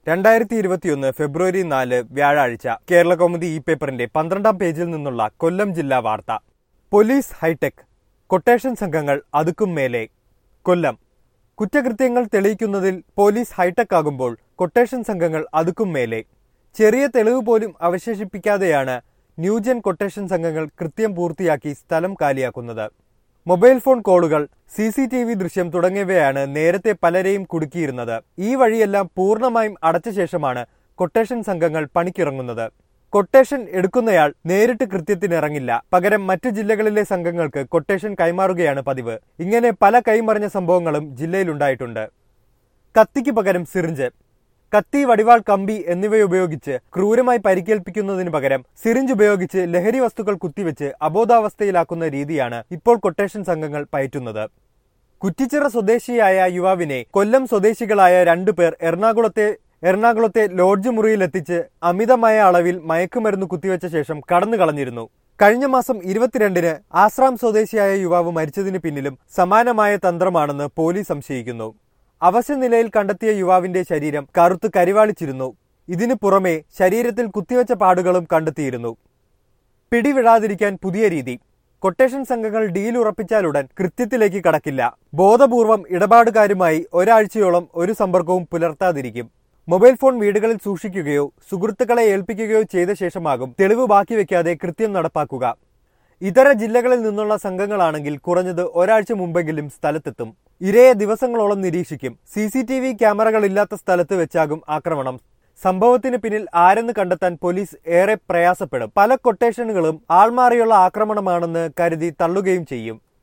രണ്ടായിരത്തി ഇരുപത്തിയൊന്ന് ഫെബ്രുവരി നാല് വ്യാഴാഴ്ച കേരള കൗമുദി ഇ പേപ്പറിന്റെ പന്ത്രണ്ടാം പേജിൽ നിന്നുള്ള കൊല്ലം ജില്ലാ വാർത്ത പോലീസ് ഹൈടെക് കൊട്ടേഷൻ സംഘങ്ങൾ അതുക്കും മേലെ കൊല്ലം കുറ്റകൃത്യങ്ങൾ തെളിയിക്കുന്നതിൽ പോലീസ് ഹൈടെക് ആകുമ്പോൾ കൊട്ടേഷൻ സംഘങ്ങൾ അതുക്കും മേലെ ചെറിയ തെളിവ് പോലും അവശേഷിപ്പിക്കാതെയാണ് ന്യൂജൻ കൊട്ടേഷൻ സംഘങ്ങൾ കൃത്യം പൂർത്തിയാക്കി സ്ഥലം കാലിയാക്കുന്നത് മൊബൈൽ ഫോൺ കോളുകൾ സി സി ടി വി ദൃശ്യം തുടങ്ങിയവയാണ് നേരത്തെ പലരെയും കുടുക്കിയിരുന്നത് ഈ വഴിയെല്ലാം പൂർണ്ണമായും അടച്ച ശേഷമാണ് കൊട്ടേഷൻ സംഘങ്ങൾ പണിക്കിറങ്ങുന്നത് കൊട്ടേഷൻ എടുക്കുന്നയാൾ നേരിട്ട് കൃത്യത്തിനിറങ്ങില്ല പകരം മറ്റു ജില്ലകളിലെ സംഘങ്ങൾക്ക് കൊട്ടേഷൻ കൈമാറുകയാണ് പതിവ് ഇങ്ങനെ പല കൈമറിഞ്ഞ സംഭവങ്ങളും ജില്ലയിലുണ്ടായിട്ടുണ്ട് കത്തിക്ക് പകരം സിറിഞ്ച് കത്തി വടിവാൾ കമ്പി എന്നിവയുപയോഗിച്ച് ക്രൂരമായി പരിക്കേൽപ്പിക്കുന്നതിന് പകരം സിറിഞ്ച് ഉപയോഗിച്ച് ലഹരി വസ്തുക്കൾ കുത്തിവെച്ച് അബോധാവസ്ഥയിലാക്കുന്ന രീതിയാണ് ഇപ്പോൾ കൊട്ടേഷൻ സംഘങ്ങൾ പയറ്റുന്നത് കുറ്റിച്ചിറ സ്വദേശിയായ യുവാവിനെ കൊല്ലം സ്വദേശികളായ രണ്ടുപേർ എറണാകുളത്തെ എറണാകുളത്തെ ലോഡ്ജ് മുറിയിലെത്തിച്ച് അമിതമായ അളവിൽ മയക്കുമരുന്ന് കുത്തിവെച്ച ശേഷം കടന്നു കളഞ്ഞിരുന്നു കഴിഞ്ഞ മാസം ഇരുപത്തിരണ്ടിന് ആശ്രാം സ്വദേശിയായ യുവാവ് മരിച്ചതിന് പിന്നിലും സമാനമായ തന്ത്രമാണെന്ന് പോലീസ് സംശയിക്കുന്നു അവശനിലയിൽ കണ്ടെത്തിയ യുവാവിന്റെ ശരീരം കറുത്ത് കരിവാളിച്ചിരുന്നു ഇതിനു പുറമെ ശരീരത്തിൽ കുത്തിവെച്ച പാടുകളും കണ്ടെത്തിയിരുന്നു പിടിവിടാതിരിക്കാൻ പുതിയ രീതി കൊട്ടേഷൻ സംഘങ്ങൾ ഡീൽ ഉറപ്പിച്ചാലുടൻ കൃത്യത്തിലേക്ക് കടക്കില്ല ബോധപൂർവം ഇടപാടുകാരുമായി ഒരാഴ്ചയോളം ഒരു സമ്പർക്കവും പുലർത്താതിരിക്കും മൊബൈൽ ഫോൺ വീടുകളിൽ സൂക്ഷിക്കുകയോ സുഹൃത്തുക്കളെ ഏൽപ്പിക്കുകയോ ചെയ്ത ശേഷമാകും തെളിവ് ബാക്കി വെക്കാതെ കൃത്യം നടപ്പാക്കുക ഇതര ജില്ലകളിൽ നിന്നുള്ള സംഘങ്ങളാണെങ്കിൽ കുറഞ്ഞത് ഒരാഴ്ച മുമ്പെങ്കിലും സ്ഥലത്തെത്തും ഇരയെ ദിവസങ്ങളോളം നിരീക്ഷിക്കും സി സി ടി വി ക്യാമറകളില്ലാത്ത സ്ഥലത്ത് വെച്ചാകും ആക്രമണം സംഭവത്തിന് പിന്നിൽ ആരെന്ന് കണ്ടെത്താൻ പോലീസ് ഏറെ പ്രയാസപ്പെടും പല കൊട്ടേഷനുകളും ആൾമാറിയുള്ള ആക്രമണമാണെന്ന് കരുതി തള്ളുകയും ചെയ്യും